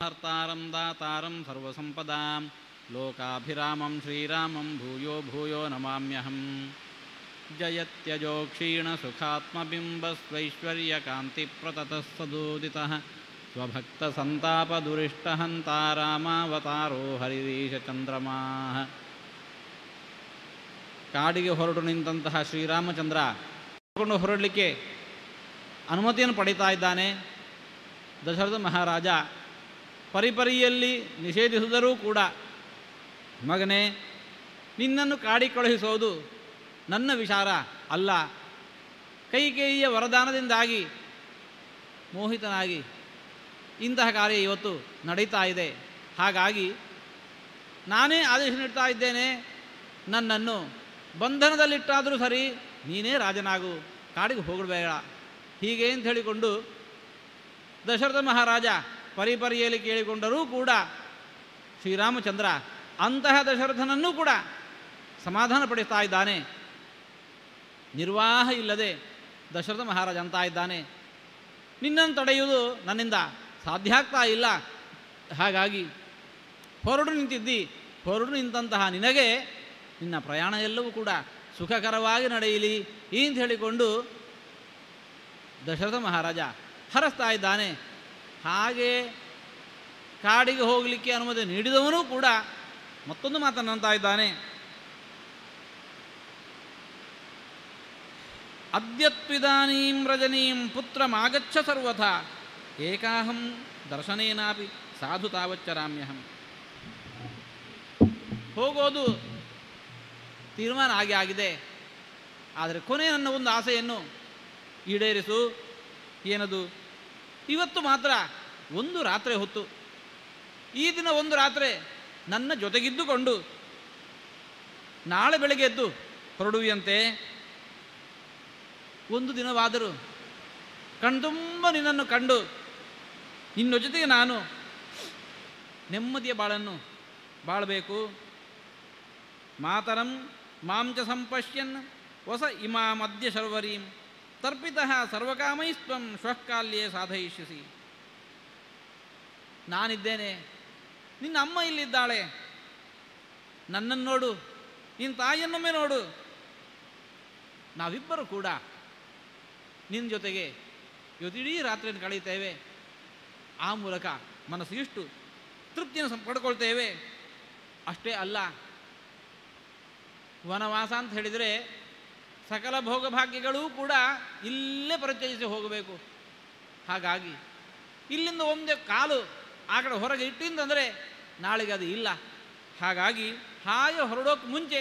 ಹರ್ತಾರಂ ದಾತಾರಂ ಸರ್ವಸಂಪದಾಂ ಲೋಕಾಭಿರಾಮಂ ಶ್ರೀರಾಮಂ ಭೂಯೋ ಭೂಯೋ ನಮಾಮ್ಯಹಂ ಜಯತ್ಯಜೋ ಕ್ಷೀಣಸುಖಾತ್ಮಬಿಂಬಸ್ವೈಶ್ವರ್ಯಕಾಂತಿಪ್ರತತಃ ಸದೋದಿತಃ ಸ್ವಭಕ್ತಸಂತಾಪದುರಿಷ್ಟಹಂತಾ ರಾಮಾವತಾರೋ ಹರಿರೀಶಚಂದ್ರಮಾ ಕಾಡಿಗೆ ಹೊರಟು ನಿಂತಹ ಶ್ರೀರಾಮಚಂದ್ರ ಕೊಂಡು ಹೊರಡಲಿಕ್ಕೆ ಅನುಮತಿಯನ್ನು ಪಡೀತಾ ಇದ್ದಾನೆ ದಶರಥ ಮಹಾರಾಜ ಪರಿಪರಿಯಲ್ಲಿ ನಿಷೇಧಿಸಿದರೂ ಕೂಡ ಮಗನೇ ನಿನ್ನನ್ನು ಕಾಡಿ ಕಳುಹಿಸೋದು ನನ್ನ ವಿಚಾರ ಅಲ್ಲ ಕೈಕೇಯಿಯ ವರದಾನದಿಂದಾಗಿ ಮೋಹಿತನಾಗಿ ಇಂತಹ ಕಾರ್ಯ ಇವತ್ತು ನಡೀತಾ ಇದೆ ಹಾಗಾಗಿ ನಾನೇ ಆದೇಶ ನೀಡ್ತಾ ಇದ್ದೇನೆ ನನ್ನನ್ನು ಬಂಧನದಲ್ಲಿಟ್ಟಾದರೂ ಸರಿ ನೀನೇ ರಾಜನಾಗು ಕಾಡಿಗೆ ಹೋಗಬೇಡ ಹೀಗೆ ಅಂತ ಹೇಳಿಕೊಂಡು ದಶರಥ ಮಹಾರಾಜ ಪರಿಪರಿಯಲ್ಲಿ ಕೇಳಿಕೊಂಡರೂ ಕೂಡ ಶ್ರೀರಾಮಚಂದ್ರ ಅಂತಹ ದಶರಥನನ್ನೂ ಕೂಡ ಸಮಾಧಾನ ಪಡಿಸ್ತಾ ಇದ್ದಾನೆ ನಿರ್ವಾಹ ಇಲ್ಲದೆ ದಶರಥ ಮಹಾರಾಜ ಅಂತ ಇದ್ದಾನೆ ನಿನ್ನನ್ನು ತಡೆಯುವುದು ನನ್ನಿಂದ ಸಾಧ್ಯ ಆಗ್ತಾ ಇಲ್ಲ ಹಾಗಾಗಿ ಹೊರಡು ನಿಂತಿದ್ದಿ ಹೊರಡು ನಿಂತಹ ನಿನಗೆ ನಿನ್ನ ಪ್ರಯಾಣ ಎಲ್ಲವೂ ಕೂಡ ಸುಖಕರವಾಗಿ ನಡೆಯಲಿ ಅಂತ ಹೇಳಿಕೊಂಡು ದಶರಥ ಮಹಾರಾಜ ಹರಸ್ತಾ ಇದ್ದಾನೆ ಹಾಗೆ ಕಾಡಿಗೆ ಹೋಗಲಿಕ್ಕೆ ಅನುಮತಿ ನೀಡಿದವನೂ ಕೂಡ ಮತ್ತೊಂದು ಮಾತನ್ನಂತ ಇದ್ದಾನೆ ಅದ್ಯತ್ವಿದಾನೀಂ ರಜನೀಂ ಪುತ್ರಮಾಗಚ್ಚ ಸರ್ವಥ ಏಕಾಹಂ ದರ್ಶನೇನಾಪಿ ಸಾಧು ತಾವಚ್ಚರಾಮ್ಯಹಂ ಹೋಗೋದು ತೀರ್ಮಾನ ಆಗಿ ಆಗಿದೆ ಆದರೆ ಕೊನೆ ನನ್ನ ಒಂದು ಆಸೆಯನ್ನು ಈಡೇರಿಸು ಏನದು ಇವತ್ತು ಮಾತ್ರ ಒಂದು ರಾತ್ರಿ ಹೊತ್ತು ಈ ದಿನ ಒಂದು ರಾತ್ರಿ ನನ್ನ ಜೊತೆಗಿದ್ದುಕೊಂಡು ನಾಳೆ ಬೆಳಗ್ಗೆ ಎದ್ದು ಹೊರಡುವಿಯಂತೆ ಒಂದು ದಿನವಾದರೂ ಕಣ್ತುಂಬ ನಿನ್ನನ್ನು ಕಂಡು ನಿನ್ನ ಜೊತೆಗೆ ನಾನು ನೆಮ್ಮದಿಯ ಬಾಳನ್ನು ಬಾಳಬೇಕು ಮಾತರಂ ಮಾಂಚ ಸಂಪಶ್ಯನ್ ಹೊಸ ಇಮಾ ಮಧ್ಯ ಶರ್ವರೀಂ ತರ್ಪಿತಃ ಸರ್ವಕಾಮೈಸ್ತ್ವಂ ಶ್ವಃಕಾಲ್ಯೇ ಸಾಧಯಿಷ್ಯಸಿ ನಾನಿದ್ದೇನೆ ನಿನ್ನ ಅಮ್ಮ ಇಲ್ಲಿದ್ದಾಳೆ ನನ್ನನ್ನು ನೋಡು ನಿನ್ನ ತಾಯಿಯನ್ನೊಮ್ಮೆ ನೋಡು ನಾವಿಬ್ಬರು ಕೂಡ ನಿನ್ನ ಜೊತೆಗೆ ಇವತ್ತಿಡೀ ರಾತ್ರಿಯನ್ನು ಕಳೆಯುತ್ತೇವೆ ಆ ಮೂಲಕ ಮನಸ್ಸು ಇಷ್ಟು ತೃಪ್ತಿಯನ್ನು ಸಂ- ಪಡ್ಕೊಳ್ತೇವೆ ಅಷ್ಟೇ ಅಲ್ಲ ವನವಾಸ ಅಂತ ಹೇಳಿದರೆ ಸಕಲ ಭೋಗಭಾಗ್ಯಗಳೂ ಕೂಡ ಇಲ್ಲೇ ಪರಿಚಯಿಸಿ ಹೋಗಬೇಕು ಹಾಗಾಗಿ ಇಲ್ಲಿಂದ ಒಂದೇ ಕಾಲು ಆ ಕಡೆ ಹೊರಗೆ ಇಟ್ಟಿಂದಂದರೆ ನಾಳೆಗೆ ಅದು ಇಲ್ಲ ಹಾಗಾಗಿ ಹಾಗೆ ಹೊರಡೋಕೆ ಮುಂಚೆ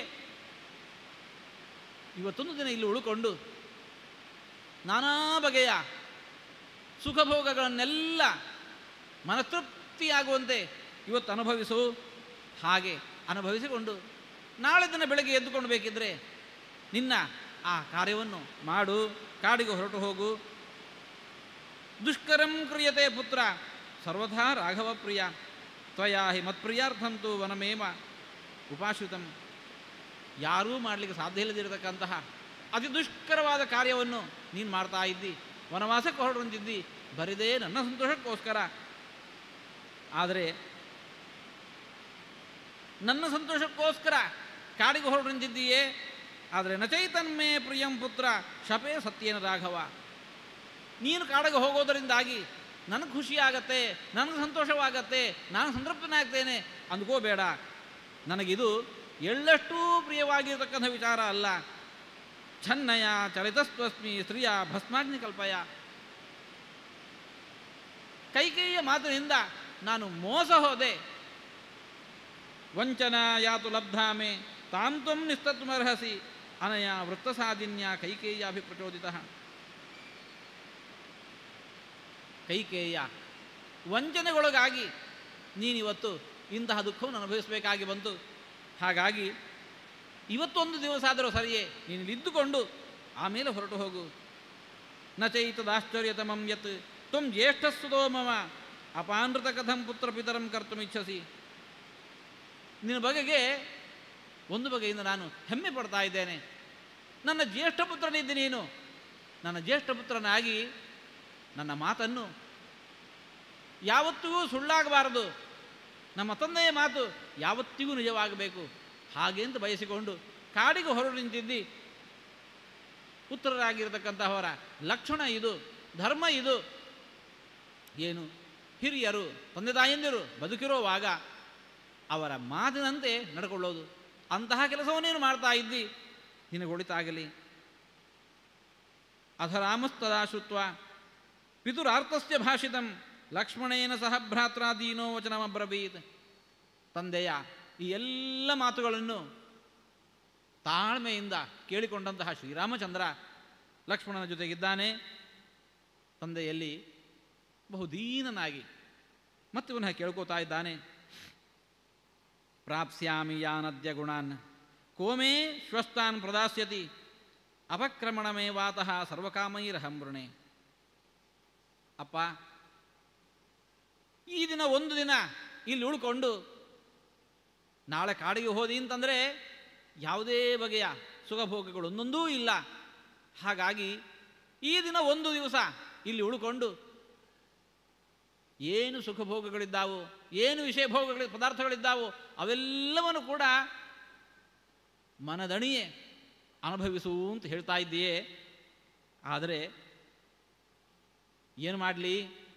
ಇವತ್ತೊಂದು ದಿನ ಇಲ್ಲಿ ಉಳ್ಕೊಂಡು ನಾನಾ ಬಗೆಯ ಸುಖ ಭೋಗಗಳನ್ನೆಲ್ಲ ಮನತೃಪ್ತಿಯಾಗುವಂತೆ ಇವತ್ತು ಅನುಭವಿಸು ಹಾಗೆ ಅನುಭವಿಸಿಕೊಂಡು ನಾಳೆ ದಿನ ಬೆಳಗ್ಗೆ ಎದ್ದುಕೊಂಡು ಬೇಕಿದ್ರೆ ನಿನ್ನ ಆ ಕಾರ್ಯವನ್ನು ಮಾಡು ಕಾಡಿಗೆ ಹೊರಟು ಹೋಗು ದುಷ್ಕರಂ ಕ್ರಿಯತೆ ಪುತ್ರ ಸರ್ವಥಾ ರಾಘವ ಪ್ರಿಯ ತ್ವಯಾ ಹಿ ಮತ್ಪ್ರಿಯಾರ್ಥಂತು ವನಮೇವ ಉಪಾಶ್ರಿತಂ ಯಾರೂ ಮಾಡಲಿಕ್ಕೆ ಸಾಧ್ಯ ಇಲ್ಲದಿರತಕ್ಕಂತಹ ಅತಿ ದುಷ್ಕರವಾದ ಕಾರ್ಯವನ್ನು ನೀನು ಮಾಡ್ತಾ ಇದ್ದಿ ವನವಾಸಕ್ಕೆ ಹೊರಡುವಂತಿದ್ದಿ ಬರಿದೇ ನನ್ನ ಸಂತೋಷಕ್ಕೋಸ್ಕರ ಆದರೆ ನನ್ನ ಸಂತೋಷಕ್ಕೋಸ್ಕರ ಕಾಡಿಗೆ ಹೊರಟು ನಿಂತಿದ್ದೀಯೇ ಆದರೆ ನಚೈತನ್ಮೇ ಪ್ರಿಯಂ ಪುತ್ರ ಶಪೇ ಸತ್ಯೇನ ರಾಘವ ನೀನು ಕಾಡಿಗೆ ಹೋಗೋದರಿಂದಾಗಿ ನನಗೆ ಖುಷಿಯಾಗತ್ತೆ ನನಗೆ ಸಂತೋಷವಾಗತ್ತೆ ನಾನು ಸಂತೃಪ್ತನಾಗ್ತೇನೆ ಅಂದ್ಕೋಬೇಡ ನನಗಿದು ಎಳ್ಳಷ್ಟೂ ಪ್ರಿಯವಾಗಿರತಕ್ಕಂಥ ವಿಚಾರ ಅಲ್ಲ ಛನ್ನಯ ಚಲಿತಸ್ವಸ್ಮಿ ಸ್ತ್ರೀಯ ಭಸ್ಮಾಗ್ನಿ ಕಲ್ಪಯ ಕೈಕೇಯಿಯ ಮಾತಿನಿಂದ ನಾನು ಮೋಸ ಹೋದೆ ವಂಚನ ಯಾತು ಲಬ್ಧಾಮೆ ತಾಂ ತ್ವಂ ನಿಸ್ತತ್ಮರ್ಹಸಿ ಅನಯ ವೃತ್ತಸಾಧಿನ್ಯ ಕೈಕೇಯಾಭಿಪ್ರಚೋದಿತ ಕೈಕೇಯ ವಂಚನೆಗೊಳಗಾಗಿ ನೀನಿವತ್ತು ಇಂತಹ ದುಃಖವನ್ನು ಅನುಭವಿಸಬೇಕಾಗಿ ಬಂತು ಹಾಗಾಗಿ ಇವತ್ತೊಂದು ದಿವಸ ಆದರೂ ಸರಿಯೇ ನೀನು ಇದ್ದುಕೊಂಡು ಆಮೇಲೆ ಹೊರಟು ಹೋಗು ನ ಚೈತದಾಶ್ಚರ್ಯತಮಂ ಯತ್ ತ್ವಂ ಜ್ಯೇಷ್ಠಸ್ಸುತೋ ಮಮ ಅಪಾನೃತ ಕಥಂ ಪುತ್ರ ಪಿತರಂ ಕರ್ತುಮಿಚ್ಛಸಿ ನಿನ್ನ ಬಗೆಗೆ ಒಂದು ಬಗೆಯಿಂದ ನಾನು ಹೆಮ್ಮೆ ಪಡ್ತಾ ಇದ್ದೇನೆ ನನ್ನ ಜ್ಯೇಷ್ಠ ಪುತ್ರನಿದ್ದೆ ನೀನು ನನ್ನ ಜ್ಯೇಷ್ಠ ಪುತ್ರನಾಗಿ ನನ್ನ ಮಾತನ್ನು ಯಾವತ್ತಿಗೂ ಸುಳ್ಳಾಗಬಾರದು ನಮ್ಮ ತಂದೆಯ ಮಾತು ಯಾವತ್ತಿಗೂ ನಿಜವಾಗಬೇಕು ಹಾಗೆ ಅಂತ ಬಯಸಿಕೊಂಡು ಕಾಡಿಗೆ ಹೊರಡು ನಿಂತಿದ್ದಿ ಉತ್ತರರಾಗಿರತಕ್ಕಂತಹವರ ಲಕ್ಷಣ ಇದು ಧರ್ಮ ಇದು ಏನು ಹಿರಿಯರು ತಂದೆ ತಾಯಂದಿರು ಬದುಕಿರುವಾಗ ಅವರ ಮಾತಿನಂತೆ ನಡ್ಕೊಳ್ಳೋದು ಅಂತಹ ಕೆಲಸವನ್ನೇನು ಮಾಡ್ತಾ ಇದ್ದಿ ನಿನಗೆ ಒಳಿತಾಗಲಿ ಅಧರಾಮಸ್ತದಾ ಶ್ರುತ್ವ ಪಿತುರಾರ್ಥಸ್ಯ ಭಾಷಿತಂ ಲಕ್ಷ್ಮಣೇನ ಸಹ ಭ್ರಾತ್ರ ದೀನೋ ವಚನಮಬ್ರವೀತ್ ತಂದೆಯ ಈ ಎಲ್ಲ ಮಾತುಗಳನ್ನು ತಾಳ್ಮೆಯಿಂದ ಕೇಳಿಕೊಂಡಂತಹ ಶ್ರೀರಾಮಚಂದ್ರ ಲಕ್ಷ್ಮಣನ ಜೊತೆಗಿದ್ದಾನೆ ತಂದೆಯಲ್ಲಿ ಬಹುದೀನನಾಗಿ ಮತ್ತೆ ಪುನಃ ಕೇಳ್ಕೋತಾ ಇದ್ದಾನೆ ಪ್ರಾಪ್ಸ್ಯಾಮಿ ಯಾನದ್ಯ ಗುಣಾನ್ ಕೋಮೇ ಶ್ವಸ್ತಾನ್ ಪ್ರದಾಸ್ಯತಿ ಅಪಕ್ರಮಣಮೇ ವಾತಃ ಸರ್ವಕಾಮೈರಹಂ ವೃಣೆ ಅಪ್ಪ ಈ ದಿನ ಒಂದು ದಿನ ಇಲ್ಲಿ ಉಳ್ಕೊಂಡು ನಾಳೆ ಕಾಡಿಗೆ ಹೋದಿ ಅಂತಂದರೆ ಯಾವುದೇ ಬಗೆಯ ಸುಖಭೋಗಗಳು ಒಂದೊಂದೂ ಇಲ್ಲ ಹಾಗಾಗಿ ಈ ದಿನ ಒಂದು ದಿವಸ ಇಲ್ಲಿ ಉಳ್ಕೊಂಡು ಏನು ಸುಖಭೋಗಗಳಿದ್ದಾವೋ ಏನು ವಿಷಯ ಭೋಗಗಳ ಪದಾರ್ಥಗಳಿದ್ದಾವೋ ಅವೆಲ್ಲವನ್ನು ಕೂಡ ಮನದಣಿಯೇ ಅನುಭವಿಸು ಅಂತ ಹೇಳ್ತಾ ಇದ್ದೀಯೇ ಆದರೆ ಏನು ಮಾಡಲಿ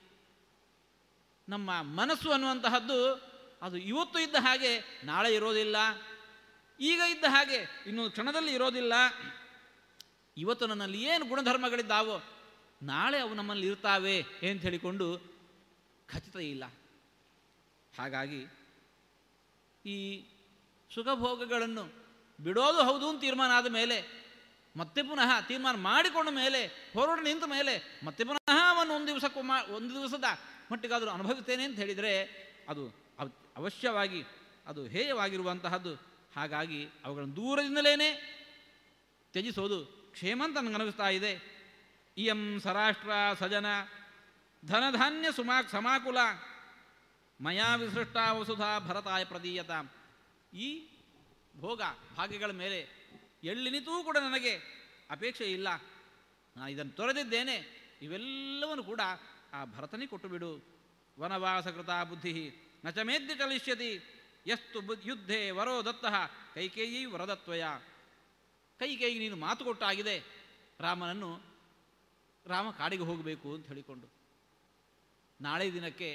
ನಮ್ಮ ಮನಸ್ಸು ಅನ್ನುವಂತಹದ್ದು ಅದು ಇವತ್ತು ಇದ್ದ ಹಾಗೆ ನಾಳೆ ಇರೋದಿಲ್ಲ ಈಗ ಇದ್ದ ಹಾಗೆ ಇನ್ನೊಂದು ಕ್ಷಣದಲ್ಲಿ ಇರೋದಿಲ್ಲ ಇವತ್ತು ನನ್ನಲ್ಲಿ ಏನು ಗುಣಧರ್ಮಗಳಿದ್ದಾವೋ ನಾಳೆ ಅವು ನಮ್ಮಲ್ಲಿ ಇರ್ತಾವೆ ಅಂತ ಹೇಳಿಕೊಂಡು ಖಚಿತ ಇಲ್ಲ ಹಾಗಾಗಿ ಈ ಸುಖಭೋಗಗಳನ್ನು ಬಿಡೋದು ಹೌದು ಅಂತ ತೀರ್ಮಾನ ಆದ ಮೇಲೆ ಮತ್ತೆ ಪುನಃ ತೀರ್ಮಾನ ಮಾಡಿಕೊಂಡ ಮೇಲೆ ಹೊರಡು ನಿಂತ ಮೇಲೆ ಮತ್ತೆ ಪುನಃ ಅವನು ಒಂದು ದಿವಸಕ್ಕೂ ಮಾ ಒಂದು ದಿವಸದ ಮಟ್ಟಿಗಾದರೂ ಅನುಭವಿಸ್ತೇನೆ ಅಂತ ಹೇಳಿದರೆ ಅದು ಅವ್- ಅವಶ್ಯವಾಗಿ ಅದು ಹೇಯವಾಗಿರುವಂತಹದ್ದು ಹಾಗಾಗಿ ಅವುಗಳನ್ನು ದೂರದಿಂದಲೇ ತ್ಯಜಿಸೋದು ಕ್ಷೇಮ ಅಂತ ನನಗನಿಸ್ತಾ ಇದೆ ಇಯಂ ಸರಾಷ್ಟ್ರ ಸಜನ ಧನಧಾನ್ಯ ಸುಮಾ ಸಮಾಕುಲ ಮಯಾ ವಿಸೃಷ್ಟ ವಸುಧಾ ಭರತಾಯ ಪ್ರದೀಯತ ಈ ಭೋಗ ಭಾಗ್ಯಗಳ ಮೇಲೆ ಎಳ್ಳಿನಿತೂ ಕೂಡ ನನಗೆ ಅಪೇಕ್ಷೆ ಇಲ್ಲ ನಾನು ಇದನ್ನು ತೊರೆದಿದ್ದೇನೆ ಇವೆಲ್ಲವನ್ನು ಕೂಡ ಆ ಭರತನಿಗೆ ಕೊಟ್ಟು ಬಿಡು ವನವಾಸ ಕೃತ ಬುದ್ಧಿ ನ ಚ ಮೇದ್ಯ ಚಲಿಷ್ಯತಿ ಎಷ್ಟು ಬು ಯುದ್ಧೇ ವರೋ ದತ್ತಃ ಕೈಕೇಯಿ ವರದತ್ವಯ ಕೈಕೇಯಿ ನೀನು ಮಾತು ಕೊಟ್ಟಾಗಿದೆ ರಾಮನನ್ನು ರಾಮ ಕಾಡಿಗೆ ಹೋಗಬೇಕು ಅಂತ ಹೇಳಿಕೊಂಡು ನಾಳೆ ದಿನಕ್ಕೆ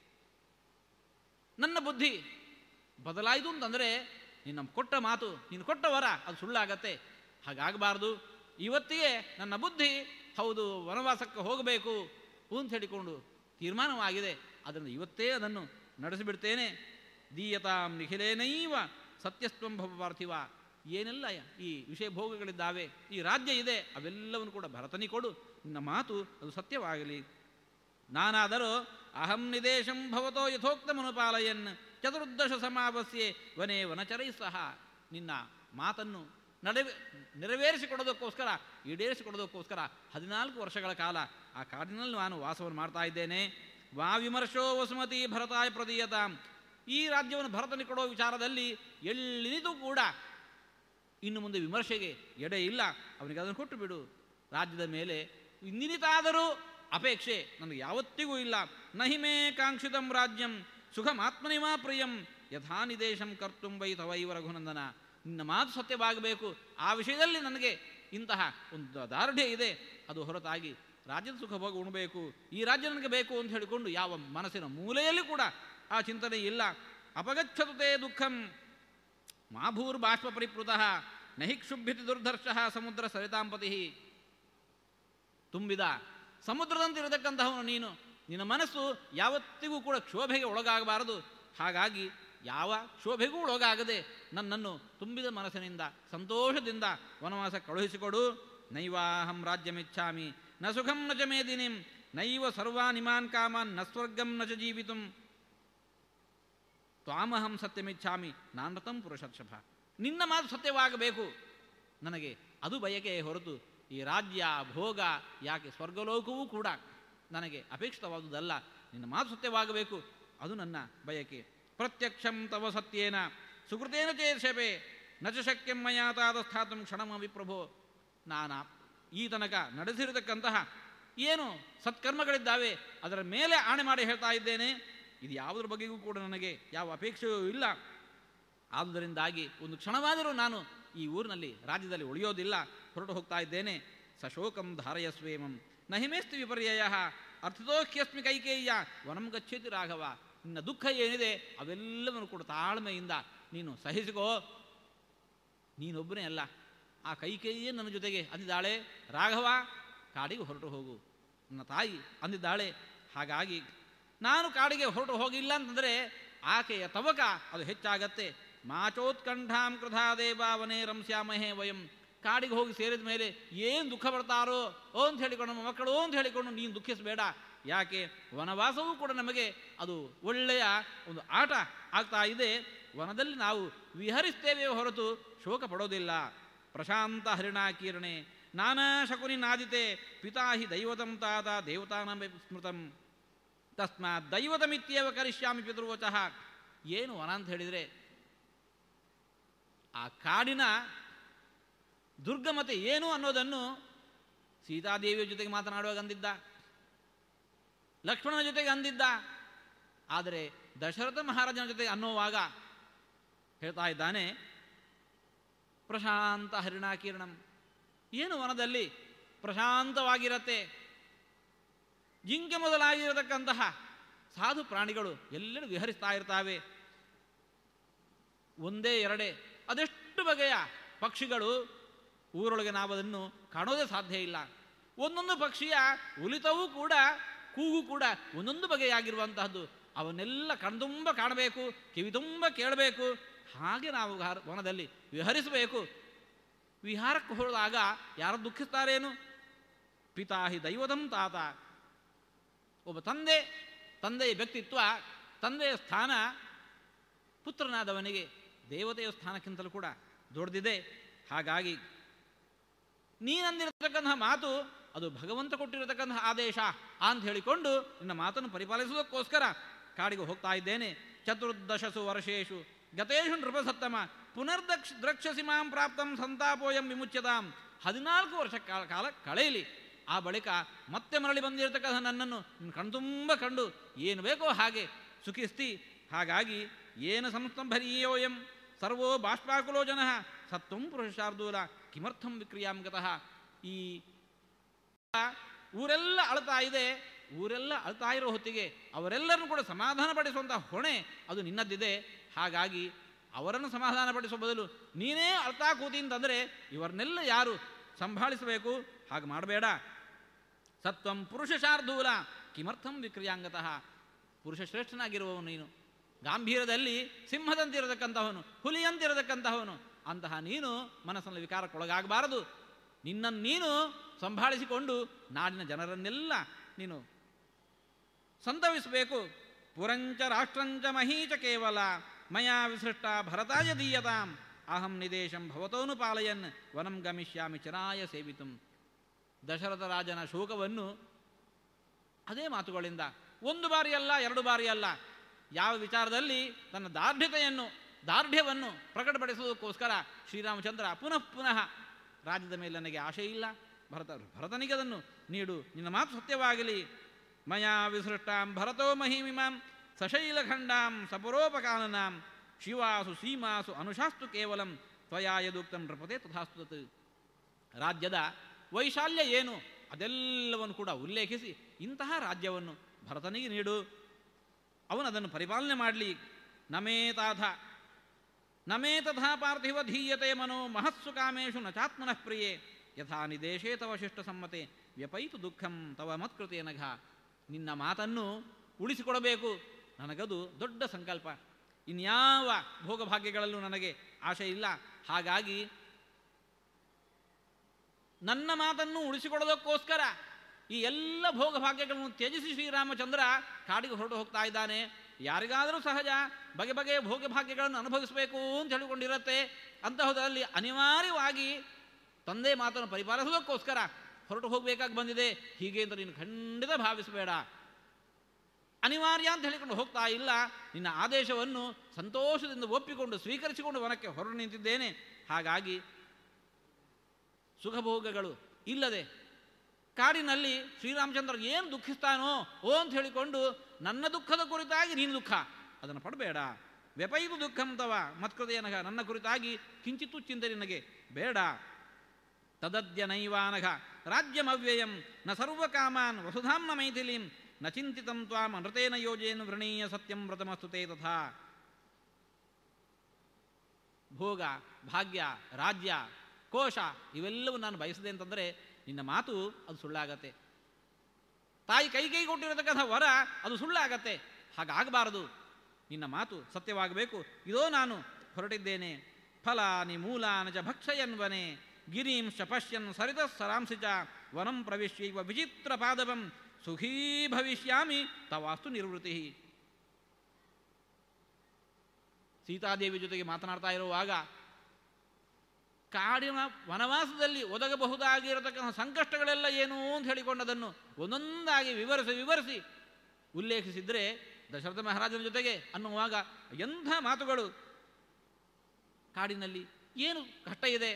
ನನ್ನ ಬುದ್ಧಿ ಬದಲಾಯಿತು ಅಂತಂದರೆ ನಿನ್ನ ಕೊಟ್ಟ ಮಾತು ನೀನು ಕೊಟ್ಟ ವರ ಅದು ಸುಳ್ಳಾಗತ್ತೆ ಹಾಗಾಗಬಾರ್ದು ಇವತ್ತಿಗೆ ನನ್ನ ಬುದ್ಧಿ ಹೌದು ವನವಾಸಕ್ಕೆ ಹೋಗಬೇಕು ಅಂತ ಹೇಳಿಕೊಂಡು ತೀರ್ಮಾನವಾಗಿದೆ ಅದರಿಂದ ಇವತ್ತೇ ಅದನ್ನು ನಡೆಸಿಬಿಡ್ತೇನೆ ದೀಯತಾಂ ನಿಖಿಲೇನೈವ ಸತ್ಯಸ್ತ್ವಂ ಭವ ಪಾರ್ಥಿವ ಏನೆಲ್ಲ ಈ ವಿಷಯ ಭೋಗಗಳಿದ್ದಾವೆ ಈ ರಾಜ್ಯ ಇದೆ ಅವೆಲ್ಲವನ್ನು ಕೂಡ ಭರತನಿ ಕೊಡು ನಿನ್ನ ಮಾತು ಅದು ಸತ್ಯವಾಗಲಿ ನಾನಾದರೂ ಅಹಂ ನಿದೇಶಂ ಭವತೋ ಯಥೋಕ್ತಮನುಪಾಲಯನ್ ಚತುರ್ದಶ ಸಮಾವಸ್ಯೆ ವನೇ ವನಚರೈ ಸಹ ನಿನ್ನ ಮಾತನ್ನು ನಡೆವೆ ನೆರವೇರಿಸಿಕೊಡೋದಕ್ಕೋಸ್ಕರ ಈಡೇರಿಸಿಕೊಡೋದಕ್ಕೋಸ್ಕರ ಹದಿನಾಲ್ಕು ವರ್ಷಗಳ ಕಾಲ ಆ ಕಾಡಿನಲ್ಲಿ ನಾನು ವಾಸವನ್ನು ಮಾಡ್ತಾ ಇದ್ದೇನೆ ವಾ ವಿಮರ್ಶೋ ವಸುಮತಿ ಭರತಾಯ ಪ್ರದೀಯತಾಂ ಈ ರಾಜ್ಯವನ್ನು ಭರತನಿಗೆ ಕೊಡೋ ವಿಚಾರದಲ್ಲಿ ಎಳ್ಳಿನಿದು ಕೂಡ ಇನ್ನು ಮುಂದೆ ವಿಮರ್ಶೆಗೆ ಎಡೆ ಇಲ್ಲ ಅವನಿಗೆ ಅದನ್ನು ಕೊಟ್ಟು ಬಿಡು ರಾಜ್ಯದ ಮೇಲೆ ಇನ್ನಿತಾದರೂ ಅಪೇಕ್ಷೆ ನನಗೆ ಯಾವತ್ತಿಗೂ ಇಲ್ಲ ನಹಿಮೇ ಕಾಂಕ್ಷಿತಂ ರಾಜ್ಯಂ ಸುಖಮಾತ್ಮನಿಮಾ ಪ್ರಿಯಂ ಯಥಾ ನಿದೇಶಂ ಕರ್ತುಂ ವೈ ತವೈವ ರಘುನಂದನ ನಿನ್ನ ಮಾತು ಸತ್ಯವಾಗಬೇಕು ಆ ವಿಷಯದಲ್ಲಿ ನನಗೆ ಇಂತಹ ಒಂದು ದಾರ್ಢ್ಯ ಇದೆ ಅದು ಹೊರತಾಗಿ ರಾಜ್ಯದ ಸುಖ ಭೋಗ ಉಣಬೇಕು ಈ ರಾಜ್ಯ ನನಗೆ ಬೇಕು ಅಂತ ಹೇಳಿಕೊಂಡು ಯಾವ ಮನಸ್ಸಿನ ಮೂಲೆಯಲ್ಲಿ ಕೂಡ ಆ ಚಿಂತನೆ ಇಲ್ಲ ಅಪಗಚ್ಚತುತೆ ದುಃಖಂ ಮಾಭೂರ್ ಬಾಷ್ಪ ಪರಿಪ್ಲುತಃ ನಹಿ ಕ್ಷುಭ್ಯತಿ ದುರ್ಧರ್ಷ ಸಮುದ್ರ ಸರಿತಾಂಪತಿ ತುಂಬಿದ ಸಮುದ್ರದಂತೆ ಇರತಕ್ಕಂತಹವನು ನೀನು ನಿನ್ನ ಮನಸ್ಸು ಯಾವತ್ತಿಗೂ ಕೂಡ ಕ್ಷೋಭೆಗೆ ಒಳಗಾಗಬಾರದು ಹಾಗಾಗಿ ಯಾವ ಕ್ಷೋಭೆಗೂ ಒಳಗಾಗದೆ ನನ್ನನ್ನು ತುಂಬಿದ ಮನಸ್ಸಿನಿಂದ ಸಂತೋಷದಿಂದ ವನವಾಸ ಕಳುಹಿಸಿಕೊಡು ನೈವಾಹಂ ರಾಜ್ಯಮಿಚ್ಛಾಮಿ ನ ಸುಖಂ ನ ಚ ಮೇದಿನಿಂ ನೈವ ಸರ್ವಾನಿಮಾನ್ ಕಾಮಾನ್ ನ ಸ್ವರ್ಗಂ ನ ಚ ಜೀವಿತುಂ ತ್ವಾಮಹಂ ಸತ್ಯಮಿಚ್ಛಾಮಿ ನಾನೃತಂ ಪುರುಷರ್ಷಭ ನಿನ್ನ ಮಾತು ಸತ್ಯವಾಗಬೇಕು ನನಗೆ ಅದು ಬಯಕೆ ಹೊರತು ಈ ರಾಜ್ಯ ಭೋಗ ಯಾಕೆ ಸ್ವರ್ಗಲೋಕವೂ ಕೂಡ ನನಗೆ ಅಪೇಕ್ಷಿತವಾದುದಲ್ಲ ನಿನ್ನ ಮಾತು ಸತ್ಯವಾಗಬೇಕು ಅದು ನನ್ನ ಬಯಕೆ ಪ್ರತ್ಯಕ್ಷಂ ತವ ಸತ್ಯೇನ ಸುಕೃತೇನ ಚೇಷಪೆ ನ ಚ ಶಕ್ಯಂ ಮಯಾ ತಾದ ಸ್ಥಾತಂ ಕ್ಷಣಮಿ ಪ್ರಭೋ ನಾನಾ ಈ ತನಕ ನಡೆಸಿರತಕ್ಕಂತಹ ಏನು ಸತ್ಕರ್ಮಗಳಿದ್ದಾವೆ ಅದರ ಮೇಲೆ ಆಣೆ ಮಾಡಿ ಹೇಳ್ತಾ ಇದ್ದೇನೆ ಇದು ಯಾವುದ್ರ ಬಗ್ಗೆಗೂ ಕೂಡ ನನಗೆ ಯಾವ ಅಪೇಕ್ಷೆಯೂ ಇಲ್ಲ ಆದುದರಿಂದಾಗಿ ಒಂದು ಕ್ಷಣವಾದರೂ ನಾನು ಈ ಊರಿನಲ್ಲಿ ರಾಜ್ಯದಲ್ಲಿ ಉಳಿಯೋದಿಲ್ಲ ಹೊರಟು ಹೋಗ್ತಾ ಇದ್ದೇನೆ ಸಶೋಕಂ ಧಾರಯಸ್ವೇಮಂ ನಹಿಮೇಸ್ತಿ ವಿಪರ್ಯಯ ಅರ್ಥದೋಖ್ಯಸ್ಮಿ ಕೈಕೇಯ್ಯ ವನಂ ಗಚ್ಚೇತಿ ರಾಘವ ನಿನ್ನ ದುಃಖ ಏನಿದೆ ಅವೆಲ್ಲವನ್ನು ಕೂಡ ತಾಳ್ಮೆಯಿಂದ ನೀನು ಸಹಿಸಿಕೋ ನೀನೊಬ್ಬನೇ ಅಲ್ಲ ಆ ಕೈಕೇಯಿಯೇ ನನ್ನ ಜೊತೆಗೆ ಅಂದಿದ್ದಾಳೆ ರಾಘವ ಕಾಡಿಗೆ ಹೊರಟು ಹೋಗು ನನ್ನ ತಾಯಿ ಅಂದಿದ್ದಾಳೆ ಹಾಗಾಗಿ ನಾನು ಕಾಡಿಗೆ ಹೊರಟು ಹೋಗಿಲ್ಲ ಅಂತಂದರೆ ಆಕೆಯ ತವಕ ಅದು ಹೆಚ್ಚಾಗತ್ತೆ ಮಾಚೋತ್ಕಂಠಾಂ ಕೃಧಾ ದೇವಾವನೇ ರಂಸ್ಯಾಮಹೇ ವಯಂ ಕಾಡಿಗೆ ಹೋಗಿ ಸೇರಿದ ಮೇಲೆ ಏನು ದುಃಖ ಪಡ್ತಾರೋ ಓ ಅಂತ ಹೇಳಿಕೊಂಡು ನಮ್ಮ ಮಕ್ಕಳು ಅಂತ ಹೇಳಿಕೊಂಡು ನೀನು ದುಃಖಿಸಬೇಡ ಯಾಕೆ ವನವಾಸವೂ ಕೂಡ ನಮಗೆ ಅದು ಒಳ್ಳೆಯ ಒಂದು ಆಟ ಆಗ್ತಾ ಇದೆ ವನದಲ್ಲಿ ನಾವು ವಿಹರಿಸ್ತೇವೆ ಹೊರತು ಶೋಕ ಪಡೋದಿಲ್ಲ ಪ್ರಶಾಂತ ಹರಿಣಾಕೀರ್ಣೆ ನಾನಾ ಶಕುನಿ ನಾದಿತೆ ಪಿತಾ ಹಿ ದೈವತಂ ತಾತ ದೇವತಾನಮೇ ಸ್ಮೃತಂ ತಸ್ಮಾತ್ ದೈವತಮಿತ್ಯೇವ ಕರಿಷ್ಯಾಮಿ ಪಿತೃವಚಃ ಏನು ವನ ಅಂತ ಹೇಳಿದರೆ ಆ ಕಾಡಿನ ದುರ್ಗಮತೆ ಏನು ಅನ್ನೋದನ್ನು ಸೀತಾದೇವಿಯ ಜೊತೆಗೆ ಮಾತನಾಡುವಾಗ ಅಂದಿದ್ದ ಲಕ್ಷ್ಮಣನ ಜೊತೆಗೆ ಅಂದಿದ್ದ ಆದರೆ ದಶರಥ ಮಹಾರಾಜನ ಜೊತೆಗೆ ಅನ್ನುವಾಗ ಹೇಳ್ತಾ ಇದ್ದಾನೆ ಪ್ರಶಾಂತ ಹರಿಣಾಕಿರಣಂ ಏನು ವನದಲ್ಲಿ ಪ್ರಶಾಂತವಾಗಿರತ್ತೆ ಜಿಂಕೆ ಮೊದಲಾಗಿರತಕ್ಕಂತಹ ಸಾಧು ಪ್ರಾಣಿಗಳು ಎಲ್ಲೆಡೆ ವಿಹರಿಸ್ತಾ ಇರ್ತಾವೆ ಒಂದೇ ಎರಡೇ ಅದೆಷ್ಟು ಬಗೆಯ ಪಕ್ಷಿಗಳು ಊರೊಳಗೆ ನಾವು ಅದನ್ನು ಕಾಣೋದೇ ಸಾಧ್ಯ ಇಲ್ಲ ಒಂದೊಂದು ಪಕ್ಷಿಯ ಉಲಿತವೂ ಕೂಡ ಕೂಗು ಕೂಡ ಒಂದೊಂದು ಬಗೆಯಾಗಿರುವಂತಹದ್ದು ಅವನ್ನೆಲ್ಲ ಕಣ್ತುಂಬ ಕಾಣಬೇಕು ಕಿವಿ ತುಂಬ ಕೇಳಬೇಕು ಹಾಗೆ ನಾವು ಗಾರ್- ವನದಲ್ಲಿ ವಿಹರಿಸಬೇಕು ವಿಹಾರಕ್ಕೆ ಹೋದಾಗ ಯಾರು ದುಃಖಿಸ್ತಾರೇನು ಪಿತಾಹಿ ದೈವದಂ ತಾತ ಒಬ್ಬ ತಂದೆ ತಂದೆಯ ವ್ಯಕ್ತಿತ್ವ ತಂದೆಯ ಸ್ಥಾನ ಪುತ್ರನಾದವನಿಗೆ ದೇವತೆಯ ಸ್ಥಾನಕ್ಕಿಂತಲೂ ಕೂಡ ದೊಡ್ಡದಿದೆ ಹಾಗಾಗಿ ನೀನಂದಿರತಕ್ಕಂತಹ ಮಾತು ಅದು ಭಗವಂತ ಕೊಟ್ಟಿರತಕ್ಕಂತಹ ಆದೇಶ ಅಂತ ಹೇಳಿಕೊಂಡು ನಿನ್ನ ಮಾತನ್ನು ಪರಿಪಾಲಿಸುವುದಕ್ಕೋಸ್ಕರ ಕಾಡಿಗೆ ಹೋಗ್ತಾ ಇದ್ದೇನೆ ಚತುರ್ದಶಸು ವರ್ಷೇಶು ಗತೇಶು ನೃಪಸತ್ತಮ ಪುನರ್ದಕ್ಷ ದ್ರಕ್ಷಸಿ ಮಾಂ ಪ್ರಾಪ್ತಂ ಸಂತಾಪೋಯಂ ವಿಮುಚ್ಯತಾಂ ಹದಿನಾಲ್ಕು ವರ್ಷ ಕಾಲ ಕಾಲ ಕಳೆಯಲಿ ಆ ಬಳಿಕ ಮತ್ತೆ ಮರಳಿ ಬಂದಿರತಕ್ಕಂಥ ನನ್ನನ್ನು ನಿನ್ನ ಕಣ್ತುಂಬ ಕಂಡು ಏನು ಬೇಕೋ ಹಾಗೆ ಸುಖಿಸ್ತಿ ಹಾಗಾಗಿ ಏನು ಸಂಸ್ತಂಭರೀಯೋಯಂ ಸರ್ವೋ ಬಾಷ್ಪಾಕುಲೋ ಜನ ಸತ್ವಂ ಪುರುಷಾರ್ದೂಲ ಕಿಮರ್ಥಂ ವಿಕ್ರಿಯಾಂ ಗತಃ ಈ ಊರೆಲ್ಲ ಅಳ್ತಾ ಇದೆ ಊರೆಲ್ಲ ಅಳ್ತಾ ಇರೋ ಹೊತ್ತಿಗೆ ಅವರೆಲ್ಲರನ್ನು ಕೂಡ ಸಮಾಧಾನಪಡಿಸುವಂಥ ಹೊಣೆ ಅದು ನಿನ್ನದ್ದಿದೆ ಹಾಗಾಗಿ ಅವರನ್ನು ಸಮಾಧಾನಪಡಿಸುವ ಬದಲು ನೀನೇ ಅಳ್ತಾ ಕೂತಿ ಅಂತಂದರೆ ಇವರನ್ನೆಲ್ಲ ಯಾರು ಸಂಭಾಳಿಸಬೇಕು ಹಾಗೆ ಮಾಡಬೇಡ ಸತ್ವಂ ಪುರುಷ ಶಾರ್ದೂಲ ಕಿಮರ್ಥಂ ವಿಕ್ರಿಯಾಂಗತಃ ಪುರುಷ ಶ್ರೇಷ್ಠನಾಗಿರುವವನು ನೀನು ಗಾಂಭೀರ್ಯದಲ್ಲಿ ಸಿಂಹದಂತಿರತಕ್ಕಂತಹವನು ಹುಲಿಯಂತಿರತಕ್ಕಂತಹವನು ಅಂತಹ ನೀನು ಮನಸ್ಸಿನಲ್ಲಿ ವಿಕಾರಕ್ಕೊಳಗಾಗಬಾರದು ನಿನ್ನನ್ನು ನೀನು ಸಂಭಾಳಿಸಿಕೊಂಡು ನಾಡಿನ ಜನರನ್ನೆಲ್ಲ ನೀನು ಸಂತವಿಸಬೇಕು ಪುರಂಚ ರಾಷ್ಟ್ರಂಚ ಮಹೀಚ ಕೇವಲ ಮಯಾ ವಿಸೃಷ್ಟ ಭರತಾಯ ದೀಯತಾಂ ಅಹಂ ನಿದೇಶಂ ಭವತೋನು ಪಾಲಯನ್ ವನಂ ಗಮಿಷ್ಯಾಮಿ ಚನಾಯ ಸೇವಿತಂ ದಶರಥ ರಾಜನ ಶೋಕವನ್ನು ಅದೇ ಮಾತುಗಳಿಂದ ಒಂದು ಬಾರಿ ಅಲ್ಲ ಎರಡು ಬಾರಿ ಅಲ್ಲ ಯಾವ ವಿಚಾರದಲ್ಲಿ ತನ್ನ ದಾರ್ಢ್ಯತೆಯನ್ನು ದಾರ್ಢ್ಯವನ್ನು ಪ್ರಕಟಪಡಿಸುವುದಕ್ಕೋಸ್ಕರ ಶ್ರೀರಾಮಚಂದ್ರ ಪುನಃ ಪುನಃ ರಾಜ್ಯದ ಮೇಲೆ ನನಗೆ ಆಶೆ ಇಲ್ಲ ಭರತ ಭರತನಿಗೆ ಅದನ್ನು ನೀಡು ನಿನ್ನ ಮಾತು ಸತ್ಯವಾಗಲಿ ಮಯಾ ವಿಸೃಷ್ಟಾಂ ಭರತೋ ಮಹಿಮಿಮಾಂ ಸಶೈಲಖಂಡಾಂ ಸಪರೋಪಕಾನನಾಂ ಶಿವಾಸು ಸೀಮಾಸು ಅನುಶಾಸ್ತು ಕೇವಲಂ ತ್ವಯಾ ಯದುಕ್ತಂ ನೃಪತೆ ತಥಾಸ್ತು ತತ್ ರಾಜ್ಯದ ವೈಶಾಲ್ಯ ಏನು ಅದೆಲ್ಲವನ್ನು ಕೂಡ ಉಲ್ಲೇಖಿಸಿ ಇಂತಹ ರಾಜ್ಯವನ್ನು ಭರತನಿಗೆ ನೀಡು ಅವನು ಅದನ್ನು ಪರಿಪಾಲನೆ ಮಾಡಲಿ ನಮೇ ತಾಥ ನಮೇ ತಥಾ ಪಾರ್ಥಿವ ಧೀಯತೆ ಮನೋ ಮಹತ್ಸು ಕಾಮೇಶು ನ ಚಾತ್ಮನಃ ಪ್ರಿಯೇ ಯಥಾ ನಿದೇಶೇ ತವ ಶಿಷ್ಟ ಸಮ್ಮತೆ ವ್ಯಪೈತು ದುಃಖಂ ತವ ಮತ್ಕೃತೆ ನಘ ನಿನ್ನ ಮಾತನ್ನು ಉಳಿಸಿಕೊಡಬೇಕು ನನಗದು ದೊಡ್ಡ ಸಂಕಲ್ಪ ಇನ್ಯಾವ ಭೋಗಭಾಗ್ಯಗಳಲ್ಲೂ ನನಗೆ ಆಶೆ ಇಲ್ಲ ಹಾಗಾಗಿ ನನ್ನ ಮಾತನ್ನು ಉಳಿಸಿಕೊಡೋದಕ್ಕೋಸ್ಕರ ಈ ಎಲ್ಲ ಭೋಗಭಾಗ್ಯಗಳನ್ನು ತ್ಯಜಿಸಿ ಶ್ರೀರಾಮಚಂದ್ರ ಕಾಡಿಗೆ ಹೊರಟು ಹೋಗ್ತಾ ಇದ್ದಾನೆ ಯಾರಿಗಾದರೂ ಸಹಜ ಬಗೆ ಬಗೆಯ ಭೋಗಭಾಗ್ಯಗಳನ್ನು ಅನುಭವಿಸಬೇಕು ಅಂತ ಹೇಳಿಕೊಂಡಿರುತ್ತೆ ಅಂತಹದಲ್ಲಿ ಅನಿವಾರ್ಯವಾಗಿ ತಂದೆ ಮಾತನ್ನು ಪರಿಪಾಲಿಸೋದಕ್ಕೋಸ್ಕರ ಹೊರಟು ಹೋಗಬೇಕಾಗಿ ಬಂದಿದೆ ಹೀಗೆ ಅಂತ ನೀನು ಖಂಡಿತ ಭಾವಿಸಬೇಡ ಅನಿವಾರ್ಯ ಅಂತ ಹೇಳಿಕೊಂಡು ಹೋಗ್ತಾ ಇಲ್ಲ ನಿನ್ನ ಆದೇಶವನ್ನು ಸಂತೋಷದಿಂದ ಒಪ್ಪಿಕೊಂಡು ಸ್ವೀಕರಿಸಿಕೊಂಡು ವನಕ್ಕೆ ಹೊರಟು ನಿಂತಿದ್ದೇನೆ ಹಾಗಾಗಿ ಸುಖಭೋಗಗಳು ಇಲ್ಲದೆ ಕಾಡಿನಲ್ಲಿ ಶ್ರೀರಾಮಚಂದ್ರ ಏನು ದುಃಖಿಸ್ತಾನೋ ಓ ಅಂತ ಹೇಳಿಕೊಂಡು ನನ್ನ ದುಃಖದ ಕುರಿತಾಗಿ ನೀನು ದುಃಖ ಅದನ್ನು ಪಡಬೇಡ ವ್ಯಪೈದು ದುಃಖಂ ತವ ಮತ್ಕೃತೆಯನಗ ನನ್ನ ಕುರಿತಾಗಿ ಕಿಂಚಿತ್ತೂ ಚಿಂತೆ ನಿನಗೆ ಬೇಡ ತದದ್ಯ ನೈವಾನಘ ರಾಜ್ಯಮವ್ಯಯಂ ನ ಸರ್ವಕಾಮಾನ್ ವಸುಧಾಂನ ಮೈಥಿಲೀಂ ನ ಚಿಂತಿತಂ ತ್ವಾಂ ಅನೃತೇನ ಯೋಜೇನು ವೃಣೀಯ ಸತ್ಯಂ ವ್ರತಮಸ್ತುತೆ ತಥಾ ಭೋಗ ಭಾಗ್ಯ ರಾಜ್ಯ ಕೋಶ ಇವೆಲ್ಲವೂ ನಾನು ಬಯಸಿದೆ ಅಂತಂದರೆ ನಿನ್ನ ಮಾತು ಅದು ಸುಳ್ಳಾಗತ್ತೆ ತಾಯಿ ಕೈ ಕೈ ಕೊಟ್ಟಿರತಕ್ಕಂಥ ವರ ಅದು ಸುಳ್ಳಾಗತ್ತೆ ಹಾಗಾಗಬಾರದು ನಿನ್ನ ಮಾತು ಸತ್ಯವಾಗಬೇಕು ಇದೋ ನಾನು ಹೊರಟಿದ್ದೇನೆ ಫಲಾನಿ ಮೂಲಾನ ಚ ಭಕ್ಷಯನ್ವನೆ ಗಿರೀಂ ಚ ಪಶ್ಯನ್ ಸರಿತ ಸರಾಂಸಿ ಚ ವನಂ ಪ್ರವಿಶ್ಯೈವ ವಿಚಿತ್ರ ಪಾದವಂ ಸುಖೀ ಭವಿಷ್ಯಾಮಿ ತವಾಸ್ತು ನಿರ್ವೃತಿ ಸೀತಾದೇವಿ ಜೊತೆಗೆ ಮಾತನಾಡ್ತಾ ಇರುವಾಗ ಕಾಡಿನ ವನವಾಸದಲ್ಲಿ ಒದಗಬಹುದಾಗಿರತಕ್ಕಂಥ ಸಂಕಷ್ಟಗಳೆಲ್ಲ ಏನು ಅಂತ ಹೇಳಿಕೊಂಡದನ್ನು ಒಂದೊಂದಾಗಿ ವಿವರಿಸಿ ವಿವರಿಸಿ ಉಲ್ಲೇಖಿಸಿದರೆ ದಶರಥ ಮಹಾರಾಜನ ಜೊತೆಗೆ ಅನ್ನುವಾಗ ಎಂಥ ಮಾತುಗಳು ಕಾಡಿನಲ್ಲಿ ಏನು ಕಷ್ಟ ಇದೆ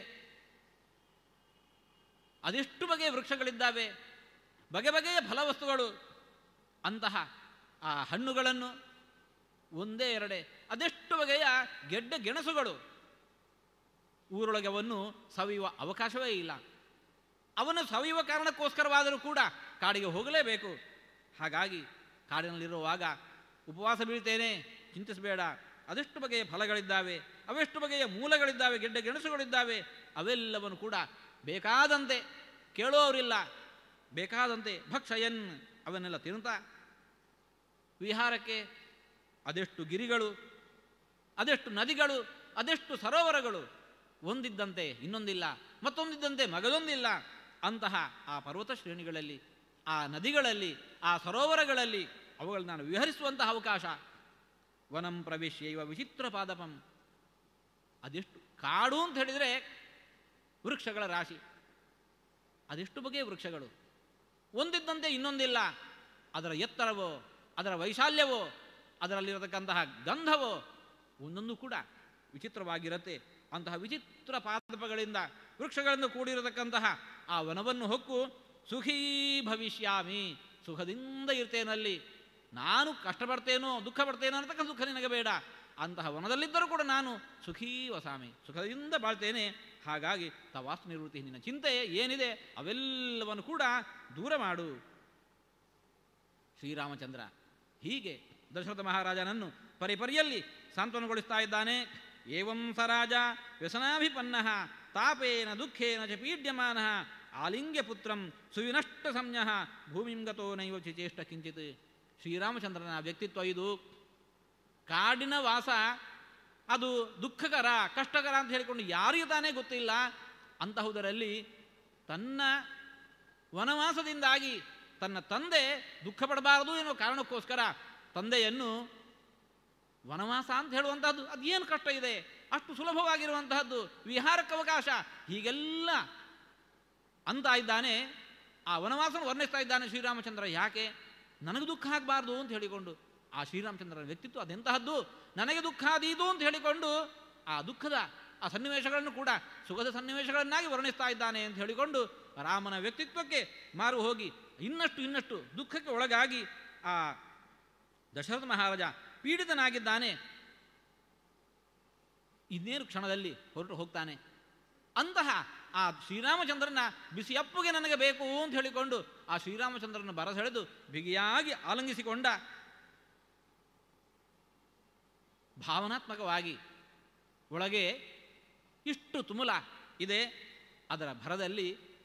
ಅದೆಷ್ಟು ಬಗೆಯ ವೃಕ್ಷಗಳಿದ್ದಾವೆ ಬಗೆ ಬಗೆಯ ಫಲವಸ್ತುಗಳು ಅಂತಹ ಆ ಹಣ್ಣುಗಳನ್ನು ಒಂದೇ ಎರಡೇ ಅದೆಷ್ಟು ಬಗೆಯ ಗೆಡ್ಡೆ ಗೆಣಸುಗಳು ಊರೊಳಗೆ ಅವನ್ನು ಸವಿಯುವ ಅವಕಾಶವೇ ಇಲ್ಲ ಅವನು ಸವಿಯುವ ಕಾರಣಕ್ಕೋಸ್ಕರವಾದರೂ ಕೂಡ ಕಾಡಿಗೆ ಹೋಗಲೇಬೇಕು ಹಾಗಾಗಿ ಕಾಡಿನಲ್ಲಿರುವಾಗ ಉಪವಾಸ ಬೀಳ್ತೇನೆ ಚಿಂತಿಸಬೇಡ ಅದೆಷ್ಟು ಬಗೆಯ ಫಲಗಳಿದ್ದಾವೆ ಅವೆಷ್ಟು ಬಗೆಯ ಮೂಲಗಳಿದ್ದಾವೆ ಗೆಡ್ಡೆ ಗೆಣಸುಗಳಿದ್ದಾವೆ ಅವೆಲ್ಲವನ್ನು ಕೂಡ ಬೇಕಾದಂತೆ ಕೇಳೋರಿಲ್ಲ ಬೇಕಾದಂತೆ ಭಕ್ಷಯನ್ ಅವನ್ನೆಲ್ಲ ತಿನ್ನುತ್ತಾ ವಿಹಾರಕ್ಕೆ ಅದೆಷ್ಟು ಗಿರಿಗಳು ಅದೆಷ್ಟು ನದಿಗಳು ಅದೆಷ್ಟು ಸರೋವರಗಳು ಒಂದಿದ್ದಂತೆ ಇನ್ನೊಂದಿಲ್ಲ ಮತ್ತೊಂದಿದ್ದಂತೆ ಮಗದೊಂದಿಲ್ಲ ಅಂತಹ ಆ ಪರ್ವತ ಶ್ರೇಣಿಗಳಲ್ಲಿ ಆ ನದಿಗಳಲ್ಲಿ ಆ ಸರೋವರಗಳಲ್ಲಿ ಅವುಗಳನ್ನು ನಾನು ವಿಹರಿಸುವಂತಹ ಅವಕಾಶ ವನಂ ಪ್ರವೇಶ್ಯ ಇವ ವಿಚಿತ್ರ ಪಾದಪಂ ಅದೆಷ್ಟು ಕಾಡು ಅಂತ ಹೇಳಿದರೆ ವೃಕ್ಷಗಳ ರಾಶಿ ಅದೆಷ್ಟು ಬಗೆಯ ವೃಕ್ಷಗಳು ಒಂದಿದ್ದಂತೆ ಇನ್ನೊಂದಿಲ್ಲ ಅದರ ಎತ್ತರವೋ ಅದರ ವೈಶಾಲ್ಯವೋ ಅದರಲ್ಲಿರತಕ್ಕಂತಹ ಗಂಧವೋ ಒಂದೊಂದು ಕೂಡ ವಿಚಿತ್ರವಾಗಿರುತ್ತೆ ಅಂತಹ ವಿಚಿತ್ರ ಪಾದಪಗಳಿಂದ ವೃಕ್ಷಗಳಿಂದ ಕೂಡಿರತಕ್ಕಂತಹ ಆ ವನವನ್ನು ಹೊಕ್ಕು ಸುಖೀ ಭವಿಷ್ಯಾಮಿ ಸುಖದಿಂದ ಇರ್ತೇನಲ್ಲಿ ನಾನು ಕಷ್ಟಪಡ್ತೇನೋ ದುಃಖ ಪಡ್ತೇನೋ ಅನ್ನತಕ್ಕ ದುಃಖ ನಿನಗೆ ಬೇಡ ಅಂತಹ ವನದಲ್ಲಿದ್ದರೂ ಕೂಡ ನಾನು ಸುಖೀ ವಸಾಮಿ ಸುಖದಿಂದ ಬಾಳ್ತೇನೆ ಹಾಗಾಗಿ ತವಾಸ್ತು ನಿವೃತ್ತಿ ನಿನ್ನ ಚಿಂತೆ ಏನಿದೆ ಅವೆಲ್ಲವನ್ನು ಕೂಡ ದೂರ ಮಾಡು ಶ್ರೀರಾಮಚಂದ್ರ ಹೀಗೆ ದಶರಥ ಮಹಾರಾಜನನ್ನು ಪರಿಪರಿಯಲ್ಲಿ ಸಾಂತ್ವನಗೊಳಿಸ್ತಾ ಇದ್ದಾನೆ ಏವಂ ಸ ರಾಜ ವ್ಯಸನಾಭಿಪನ್ನ ತಾಪೇನ ದುಃಖೇನ ಚ ಪೀಡ್ಯಮಾನ ಆಲಿಂಗ್ಯ ಪುತ್ರಂ ಸುವಿನಷ್ಟ ಸಂಜ್ಞ ಭೂಮಿಂ ಗತೋ ನೈವ ಚಿಚೇಷ್ಟ ಕಿಂಚಿತ್ ಶ್ರೀರಾಮಚಂದ್ರನ ವ್ಯಕ್ತಿತ್ವ ಇದು ಕಾಡಿನ ವಾಸ ಅದು ದುಃಖಕರ ಕಷ್ಟಕರ ಅಂತ ಹೇಳಿಕೊಂಡು ಯಾರಿಗೂ ತಾನೇ ಗೊತ್ತಿಲ್ಲ ಅಂತಹುದರಲ್ಲಿ ತನ್ನ ವನವಾಸದಿಂದಾಗಿ ತನ್ನ ತಂದೆ ದುಃಖ ಪಡಬಾರದು ಎನ್ನುವ ಕಾರಣಕ್ಕೋಸ್ಕರ ತಂದೆಯನ್ನು ವನವಾಸ ಅಂತ ಹೇಳುವಂತಹದ್ದು ಅದೇನು ಕಷ್ಟ ಇದೆ ಅಷ್ಟು ಸುಲಭವಾಗಿರುವಂತಹದ್ದು ವಿಹಾರಕ್ಕೆ ಅವಕಾಶ ಹೀಗೆಲ್ಲ ಅಂತ ಇದ್ದಾನೆ ಆ ವನವಾಸನ ವರ್ಣಿಸ್ತಾ ಇದ್ದಾನೆ ಶ್ರೀರಾಮಚಂದ್ರ ಯಾಕೆ ನನಗೆ ದುಃಖ ಆಗಬಾರ್ದು ಅಂತ ಹೇಳಿಕೊಂಡು ಆ ಶ್ರೀರಾಮಚಂದ್ರನ ವ್ಯಕ್ತಿತ್ವ ಅದೆಂತಹದ್ದು ನನಗೆ ದುಃಖ ಆದೀದು ಅಂತ ಹೇಳಿಕೊಂಡು ಆ ದುಃಖದ ಆ ಸನ್ನಿವೇಶಗಳನ್ನು ಕೂಡ ಸುಖದ ಸನ್ನಿವೇಶಗಳನ್ನಾಗಿ ವರ್ಣಿಸ್ತಾ ಇದ್ದಾನೆ ಅಂತ ಹೇಳಿಕೊಂಡು ರಾಮನ ವ್ಯಕ್ತಿತ್ವಕ್ಕೆ ಮಾರು ಹೋಗಿ ಇನ್ನಷ್ಟು ಇನ್ನಷ್ಟು ದುಃಖಕ್ಕೆ ಒಳಗಾಗಿ ಆ ದಶರಥ ಮಹಾರಾಜ ಪೀಡಿತನಾಗಿದ್ದಾನೆ ಇನ್ನೇನು ಕ್ಷಣದಲ್ಲಿ ಹೊರಟು ಹೋಗ್ತಾನೆ ಅಂತಹ ಆ ಶ್ರೀರಾಮಚಂದ್ರನ ಬಿಸಿ ಅಪ್ಪುಗೆ ನನಗೆ ಬೇಕು ಅಂತ ಹೇಳಿಕೊಂಡು ಆ ಶ್ರೀರಾಮಚಂದ್ರನ ಬರಸೆಳೆದು ಬಿಗಿಯಾಗಿ ಆಲಂಗಿಸಿಕೊಂಡ ಭಾವನಾತ್ಮಕವಾಗಿ ಒಳಗೆ ಇಷ್ಟು ತುಮುಲ ಇದೆ ಅದರ ಭರದಲ್ಲಿ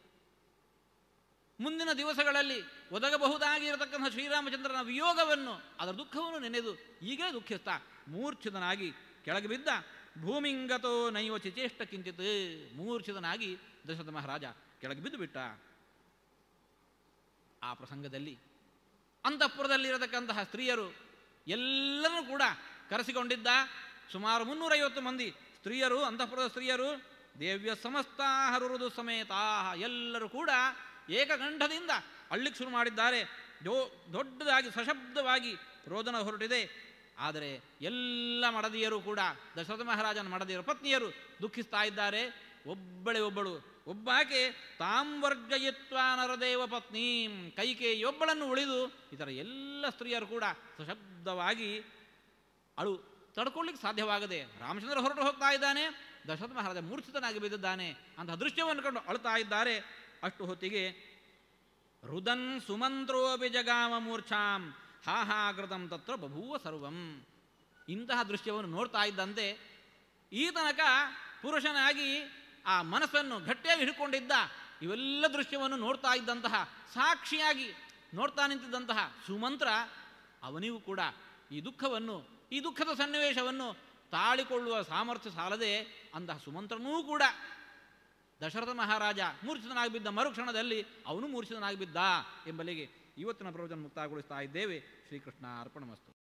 ಮುಂದಿನ ದಿವಸಗಳಲ್ಲಿ ಒದಗಬಹುದಾಗಿರತಕ್ಕಂಥ ಶ್ರೀರಾಮಚಂದ್ರನ ವಿಯೋಗವನ್ನು ಅದರ ದುಃಖವನ್ನು ನೆನೆದು ಈಗಲೇ ದುಃಖಿಸ್ತಾ ಮೂರ್ಛಿತನಾಗಿ ಕೆಳಗೆ ಬಿದ್ದ ಭೂಮಿಂಗತೋ ನೈವ ಚಿಚೇಷ್ಟ ಕಿಂಚಿತ್ ಮೂರ್ಛಿತನಾಗಿ ದಶರಥ ಮಹಾರಾಜ ಕೆಳಗೆ ಬಿದ್ದು ಬಿಟ್ಟ ಆ ಪ್ರಸಂಗದಲ್ಲಿ ಅಂತಃಪುರದಲ್ಲಿರತಕ್ಕಂತಹ ಸ್ತ್ರೀಯರು ಎಲ್ಲರೂ ಕೂಡ ಕರೆಸಿಕೊಂಡಿದ್ದ ಸುಮಾರು ಮುನ್ನೂರೈವತ್ತು ಮಂದಿ ಸ್ತ್ರೀಯರು ಅಂತಃಪುರದ ಸ್ತ್ರೀಯರು ದೇವ್ಯ ಸಮಸ್ತಾ ಹರುರುದು ಸಮೇತಾ ಎಲ್ಲರೂ ಕೂಡ ಏಕಗಂಠದಿಂದ ಅಳ್ಳಿಕ್ಕೆ ಶುರು ಮಾಡಿದ್ದಾರೆ ದೋ ದೊಡ್ಡದಾಗಿ ಸಶಬ್ದವಾಗಿ ರೋದನ ಹೊರಟಿದೆ ಆದರೆ ಎಲ್ಲ ಮಡದಿಯರು ಕೂಡ ದಶರಥ ಮಹಾರಾಜನ ಮಡದಿಯರು ಪತ್ನಿಯರು ದುಃಖಿಸ್ತಾ ಇದ್ದಾರೆ ಒಬ್ಬಳೆ ಒಬ್ಬಳು ಒಬ್ಬಾಕೆ ತಾಂವರ್ಜಯಿತ್ವ ನರದೇವ ಪತ್ನೀಂ ಕೈಕೇಯೊಬ್ಬಳನ್ನು ಉಳಿದು ಇತರ ಎಲ್ಲ ಸ್ತ್ರೀಯರು ಕೂಡ ಸಶಬ್ದವಾಗಿ ಅಳು ತಡ್ಕೊಳ್ಳಿಕ್ಕೆ ಸಾಧ್ಯವಾಗದೆ ರಾಮಚಂದ್ರ ಹೊರಟು ಹೋಗ್ತಾ ಇದ್ದಾನೆ ದಶರಥ ಮಹಾರಾಜ ಮೂರ್ಛಿತನಾಗಿ ಬಿದ್ದಿದ್ದಾನೆ ಅಂತ ಅದೃಶ್ಯವನ್ನು ಕಂಡು ಅಳ್ತಾ ಇದ್ದಾರೆ ಅಷ್ಟು ಹೊತ್ತಿಗೆ ರುದನ್ ಸುಮಂತ್ರೋಪಿ ಜಗಾಮ ಮೂರ್ಛಾಂ ಹಾಹಾಕೃತಂ ತತ್ರ ಬಭೂವ ಸರ್ವಂ ಇಂತಹ ದೃಶ್ಯವನ್ನು ನೋಡ್ತಾ ಇದ್ದಂತೆ ಈ ತನಕ ಪುರುಷನಾಗಿ ಆ ಮನಸ್ಸನ್ನು ಗಟ್ಟಿಯಾಗಿ ಹಿಡ್ಕೊಂಡಿದ್ದ ಇವೆಲ್ಲ ದೃಶ್ಯವನ್ನು ನೋಡ್ತಾ ಇದ್ದಂತಹ ಸಾಕ್ಷಿಯಾಗಿ ನೋಡ್ತಾ ನಿಂತಿದ್ದಂತಹ ಸುಮಂತ್ರ ಅವನಿಗೂ ಕೂಡ ಈ ದುಃಖವನ್ನು ಈ ದುಃಖದ ಸನ್ನಿವೇಶವನ್ನು ತಾಳಿಕೊಳ್ಳುವ ಸಾಮರ್ಥ್ಯ ಸಾಲದೆ ಅಂತಹ ಸುಮಂತ್ರನೂ ಕೂಡ ದಶರಥ ಮಹಾರಾಜ ಮೂರ್ಛಿತನಾಗಿ ಬಿದ್ದ ಮರುಕ್ಷಣದಲ್ಲಿ ಅವನು ಮೂರ್ಛಿತನಾಗಿ ಬಿದ್ದ ಎಂಬಲ್ಲಿಗೆ ಇವತ್ತಿನ ಪ್ರವಚನ ಮುಕ್ತಾಯಗೊಳಿಸ್ತಾ ಇದ್ದೇವೆ ಶ್ರೀಕೃಷ್ಣ ಅರ್ಪಣಮಸ್ತು